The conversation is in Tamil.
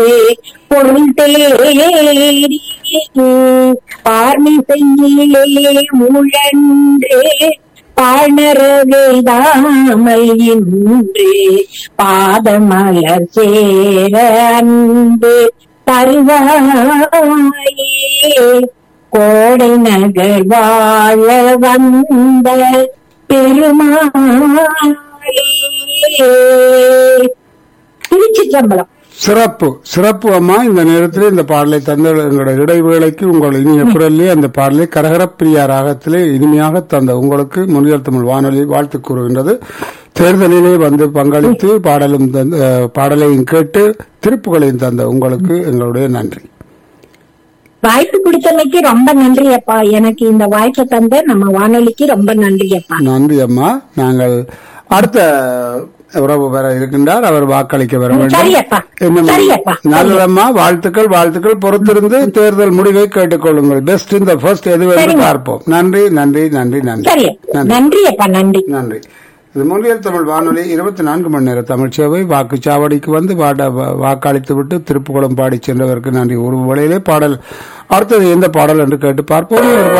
பொருள் தேடி பார்மிசையிலே முழன்றே பாணரவேதாமல் இன்று பாதமலர் சேர அன்பு தருவாயே கோடை நகர் வாழ வந்த பெருமாளே திருச்சிற்றம்பலம் சிறப்பு சிறப்பு அம்மா இந்த நேரத்தில் இந்த பாடலை தந்த எங்களுடைய இடைவேளைக்கு உங்கள் இனிய குரலிலே அந்த பாடலை கரகரப்பிரியா ராகத்திலே இனிமையாக தந்த உங்களுக்கு முன்னியல் தமிழ் வானொலி வாழ்த்து கூறுகின்றது தேர்தலிலே வந்து பங்களித்து பாடலும் தந்த அஹ், பாடலையும் கேட்டு திருப்புகளையும் தந்த உங்களுக்கு எங்களுடைய நன்றி வாய்ப்பு கொடுத்தமைக்கு ரொம்ப நன்றி அப்பா எனக்கு இந்த வாய்ப்பை தந்த நம்ம வானொலிக்கு ரொம்ப நன்றி அப்பா நன்றி அம்மா நாங்கள் அடுத்த உறவு வர இருக்கின்றார் அவர் வாக்களிக்க வர சரி அப்பா. வேண்டும் சரி அப்பா. நல்லதம்மா வாழ்த்துக்கள் வாழ்த்துக்கள் பொறுத்திருந்து தேர்தல் முடிவை கேட்டுக்கொள்ளுங்கள் பெஸ்ட் இந்த ஃபர்ஸ்ட் எது என்று சரிங்க. பார்ப்போம் நன்றி நன்றி நன்றி நன்றி சரி நன்றி நன்றி அப்பா நன்றி நன்றி இது மொழியல் தமிழ் வானொலி இருபத்தி நான்கு மணி நேர தமிழ் சேவை வாக்குச்சாவடிக்கு வந்து வாட வா- வாக்களித்து விட்டு திருப்புக்குளம் பாடி சென்றவருக்கு நன்றி ஒரு வேளையிலே பாடல் அடுத்தது எந்த பாடல் என்று கேட்டு பார்ப்போம் ஒரு